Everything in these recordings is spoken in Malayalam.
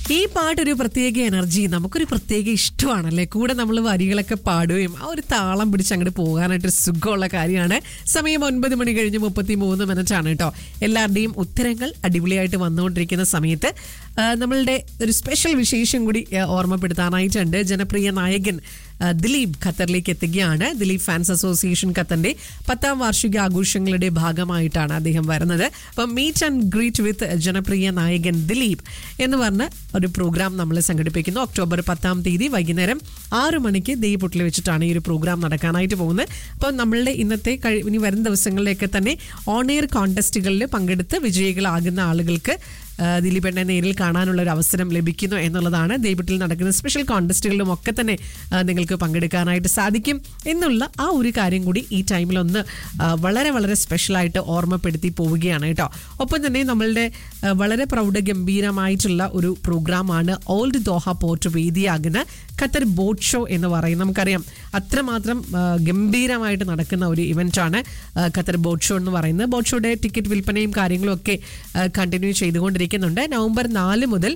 ഈ പാട്ടൊരു പ്രത്യേക എനർജി നമുക്കൊരു പ്രത്യേക ഇഷ്ടമാണല്ലേ കൂടെ നമ്മൾ വരികളൊക്കെ പാടുകയും ആ ഒരു താളം പിടിച്ച് അങ്ങോട്ട് പോകാനായിട്ട് സുഖമുള്ള കാര്യമാണ് സമയം ഒൻപത് മണി കഴിഞ്ഞ് മുപ്പത്തി മൂന്ന് മിനിറ്റ് ആണ് കേട്ടോ എല്ലാവരുടെയും ഉത്തരങ്ങൾ അടിപൊളിയായിട്ട് വന്നുകൊണ്ടിരിക്കുന്ന സമയത്ത് ആ, നമ്മളുടെ ഒരു സ്പെഷ്യൽ വിശേഷം കൂടി ആ, ഓർമ്മപ്പെടുത്താനായിട്ടുണ്ട് ജനപ്രിയ നായകൻ ആ, ദിലീപ് ഖത്തറിലേക്ക് എത്തുകയാണ് ദിലീപ് ഫാൻസ് അസോസിയേഷൻ ഖത്തറിന്റെ പത്താം വാർഷിക ആഘോഷങ്ങളുടെ ഭാഗമായിട്ടാണ് അദ്ദേഹം വരുന്നത് അപ്പം മീറ്റ് ആൻഡ് ഗ്രീറ്റ് വിത്ത് ജനപ്രിയ നായകൻ ദിലീപ് എന്ന് പറഞ്ഞ ഒരു പ്രോഗ്രാം നമ്മൾ സംഘടിപ്പിക്കുന്നു ഒക്ടോബർ പത്താം തീയതി വൈകുന്നേരം ആറു മണിക്ക് ദേയ്പുട്ടിൽ വെച്ചിട്ടാണ് ഈ ഒരു പ്രോഗ്രാം നടക്കാനായിട്ട് പോകുന്നത് അപ്പോൾ നമ്മളുടെ ഇന്നത്തെ കഴി ഇനി വരുന്ന ദിവസങ്ങളിലേക്ക് തന്നെ ഓൺ എയർ കോൺടെസ്റ്റുകളിൽ പങ്കെടുത്ത് വിജയികളാകുന്ന ആളുകൾക്ക് ആ, ദിലീപേട്ടനെ നേരിൽ കാണാനുള്ള ഒരു അവസരം ലഭിക്കുന്നു എന്നുള്ളതാണ് ദേവിട്ടിൽ നടക്കുന്ന സ്പെഷ്യൽ കോൺടെസ്റ്റുകളിലും ഒക്കെ തന്നെ ആ, നിങ്ങൾക്ക് പങ്കെടുക്കാനായിട്ട് സാധിക്കും എന്നുള്ള ആ ഒരു കാര്യം കൂടി ഈ ടൈമിൽ ഒന്ന് ആ, വളരെ വളരെ സ്പെഷ്യലായിട്ട് ഓർമ്മപ്പെടുത്തി പോവുകയാണ് കേട്ടോ ഒപ്പം തന്നെ നമ്മളുടെ ആ, വളരെ പ്രൗഢഗംഭീരമായിട്ടുള്ള ഒരു പ്രോഗ്രാമാണ് ഓൾഡ് ദോഹ പോർട്ട് വേദിയാകുന്ന ഖത്തർ ബോട്ട് ഷോ എന്ന് പറയും നമുക്കറിയാം അത്രമാത്രം ആ, ഗംഭീരമായിട്ട് നടക്കുന്ന ഒരു ഇവൻ്റാണ് ഖത്തർ ബോട്ട് ഷോ എന്ന് പറയുന്നത് ബോട്ട് ഷോയുടെ ടിക്കറ്റ് വിൽപ്പനയും കാര്യങ്ങളും ഒക്കെ കണ്ടിന്യൂ ചെയ്തുകൊണ്ടിരിക്കുന്നുണ്ട് നവംബർ നാല് മുതൽ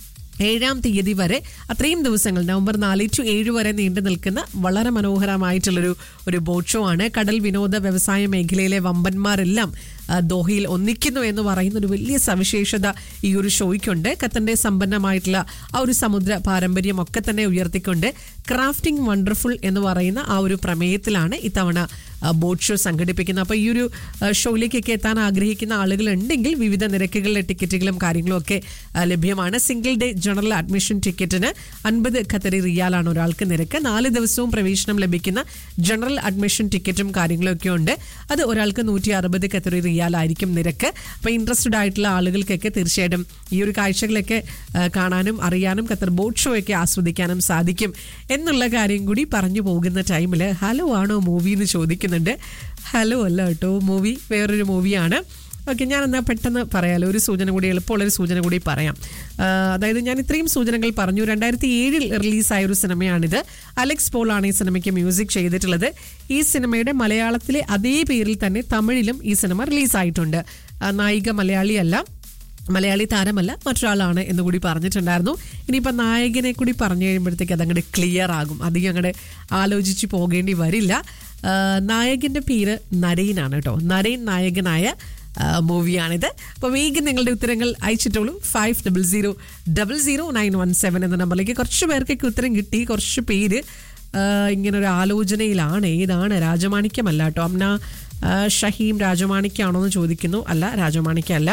ഏഴാം തീയതി വരെ അത്രയും ദിവസങ്ങൾ നവംബർ നാല് ടു ഏഴ് വരെ നീണ്ടു നിൽക്കുന്ന വളരെ മനോഹരമായിട്ടുള്ളൊരു ഒരു ബോട്ട് ഷോ ആണ് കടൽ വിനോദ വ്യവസായ മേഖലയിലെ വമ്പന്മാരെല്ലാം ആ, ദോഹയിൽ ഒന്നിക്കുന്നു എന്ന് പറയുന്ന ഒരു വലിയ സവിശേഷത ഈ ഒരു ഷോയ്ക്കുണ്ട് ഖത്തറിന്റെ സമ്പന്നമായിട്ടുള്ള ആ ഒരു സമുദ്ര പാരമ്പര്യം ഒക്കെ തന്നെ ഉയർത്തിക്കൊണ്ട് ക്രാഫ്റ്റിംഗ് വണ്ടർഫുൾ എന്ന് പറയുന്ന ആ ഒരു പ്രമേയത്തിലാണ് ഇത്തവണ ആ, ബോട്ട് ഷോ സംഘടിപ്പിക്കുന്നത് അപ്പോൾ ഈ ഒരു ആ, ഷോയിലേക്കൊക്കെ എത്താൻ ആഗ്രഹിക്കുന്ന ആളുകൾ ഉണ്ടെങ്കിൽ വിവിധ നിരക്കുകളിലെ ടിക്കറ്റുകളും കാര്യങ്ങളും ഒക്കെ ആ, ലഭ്യമാണ് സിംഗിൾ ഡേ ജനറൽ അഡ്മിഷൻ ടിക്കറ്റിന് അൻപത് ഖത്തറി റിയാലാണ് ഒരാൾക്ക് നിരക്ക് നാല് ദിവസവും പ്രവേശനം ലഭിക്കുന്ന ജനറൽ അഡ്മിഷൻ ടിക്കറ്റും കാര്യങ്ങളും ഒക്കെ ഉണ്ട് അത് ഒരാൾക്ക് നൂറ്റി അറുപത് ഖത്തറി റിയാലായിരിക്കും നിരക്ക് അപ്പോൾ ഇൻട്രസ്റ്റഡ് ആയിട്ടുള്ള ആളുകൾക്കൊക്കെ തീർച്ചയായിട്ടും ഈ ഒരു കാഴ്ചകളൊക്കെ ആ, കാണാനും അറിയാനും ഖത്തർ ബോട്ട് ഷോ ഒക്കെ ആസ്വദിക്കാനും സാധിക്കും എന്നുള്ള കാര്യം കൂടി പറഞ്ഞു പോകുന്ന ടൈമിൽ ഹലോ ആണോ മൂവി എന്ന് ചോദിക്കുന്നുണ്ട് ഹലോ അല്ല കേട്ടോ മൂവി വേറൊരു മൂവിയാണ് ഓക്കെ ഞാൻ എന്നാൽ പെട്ടെന്ന് പറയാലോ ഒരു സൂചന കൂടി എളുപ്പമുള്ളൊരു സൂചന കൂടി പറയാം ആ, അതായത് ഞാൻ ഇത്രയും സൂചനകൾ പറഞ്ഞു രണ്ടായിരത്തി ഏഴിൽ റിലീസായ ഒരു സിനിമയാണിത് അലക്സ് പോൾ ആണ് ഈ സിനിമയ്ക്ക് മ്യൂസിക് ചെയ്തിട്ടുള്ളത് ഈ സിനിമയുടെ മലയാളത്തിലെ അതേ പേരിൽ തന്നെ തമിഴിലും ഈ സിനിമ റിലീസായിട്ടുണ്ട് ആ, നായിക മലയാളിയല്ല മലയാളി താരമല്ല മറ്റൊരാളാണ് എന്ന് കൂടി പറഞ്ഞിട്ടുണ്ടായിരുന്നു ഇനിയിപ്പോൾ നായകനെ കൂടി പറഞ്ഞു കഴിയുമ്പോഴത്തേക്ക് അതങ്ങോട്ട് ക്ലിയർ ആകും അധികം അങ്ങോട്ട് ആലോചിച്ച് പോകേണ്ടി വരില്ല ആ, നായകന്റെ പേര് നരേനാണ് കേട്ടോ നരേൻ നായകനായ ആ, മൂവിയാണിത് അപ്പോൾ വേഗം നിങ്ങളുടെ ഉത്തരങ്ങൾ അയച്ചിട്ടുള്ളൂ five double zero double zero nine one seven എന്ന നമ്പറിലേക്ക് കുറച്ച് പേർക്കൊക്കെ ഉത്തരം കിട്ടി കുറച്ച് പേര് ആ, ഇങ്ങനെ ഒരു ആലോചനയിലാണ് ഏതാണ് രാജമാണിക്യമല്ല കേട്ടോ അമ്ന ആ, ഷഹീം രാജമാണിക്യാണോ എന്ന് ചോദിക്കുന്നു അല്ല രാജമാണിക്യമല്ല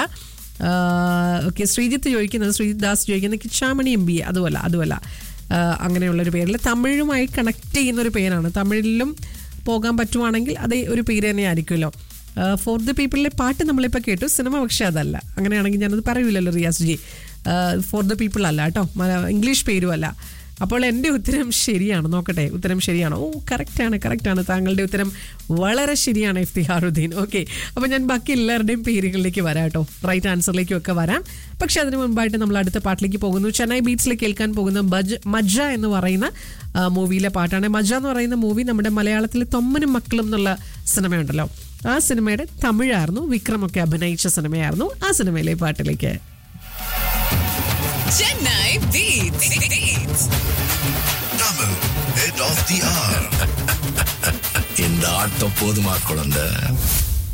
ഓക്കെ ശ്രീജിത്ത് ചോദിക്കുന്നത് ശ്രീജിത്ത് ദാസ് ചോദിക്കുന്നത് കിച്ചാമണി എം ബി അതുമല്ല അതുമല്ല ആ, അങ്ങനെയുള്ളൊരു പേരിൽ തമിഴുമായി കണക്ട് ചെയ്യുന്ന ഒരു പേരാണ് തമിഴിലും പോകാൻ പറ്റുവാണെങ്കിൽ അതേ ഒരു പേര് തന്നെ ആയിരിക്കുമല്ലോ ഫോർ ദ പീപ്പിളിലെ പാട്ട് നമ്മളിപ്പോൾ കേട്ടു സിനിമ പക്ഷേ അതല്ല അങ്ങനെയാണെങ്കിൽ ഞാനത് പറയൂലല്ലോ Riyas ji for the people അല്ല കേട്ടോ മല- ഇംഗ്ലീഷ് പേരും അല്ല അപ്പോൾ എൻ്റെ ഉത്തരം ശരിയാണ് നോക്കട്ടെ ഉത്തരം ശരിയാണ് ഓ കറക്റ്റാണ് കറക്റ്റാണ് താങ്കളുടെ ഉത്തരം വളരെ ശരിയാണ് ഇഫ്തിഹാറുദ്ദീൻ ഓക്കെ അപ്പോൾ ഞാൻ ബാക്കി എല്ലാവരുടെയും പേരുകളിലേക്ക് വരാം കേട്ടോ റൈറ്റ് ആൻസറിലേക്കും ഒക്കെ വരാം പക്ഷെ അതിന് മുൻപായിട്ട് നമ്മൾ അടുത്ത പാട്ടിലേക്ക് പോകുന്നു ചെന്നൈ ബീച്ചിൽ കേൾക്കാൻ പോകുന്ന ബജ് മജ്ജ എന്ന് പറയുന്ന ആ, മൂവിയിലെ പാട്ടാണ് മജ്ജ എന്ന് പറയുന്ന മൂവി നമ്മുടെ മലയാളത്തിലെ തൊമ്മനും മക്കളും എന്നുള്ള സിനിമയുണ്ടല്ലോ ആ സിനിമയുടെ തമിഴായിരുന്നു വിക്രമൊക്കെ അഭിനയിച്ച സിനിമയായിരുന്നു ആ സിനിമയിലെ പാട്ടിലേക്ക് Chennai Beats. Beats. Tamil, head of the hour. இந்த ஆட்டம் போதுமா குழந்தை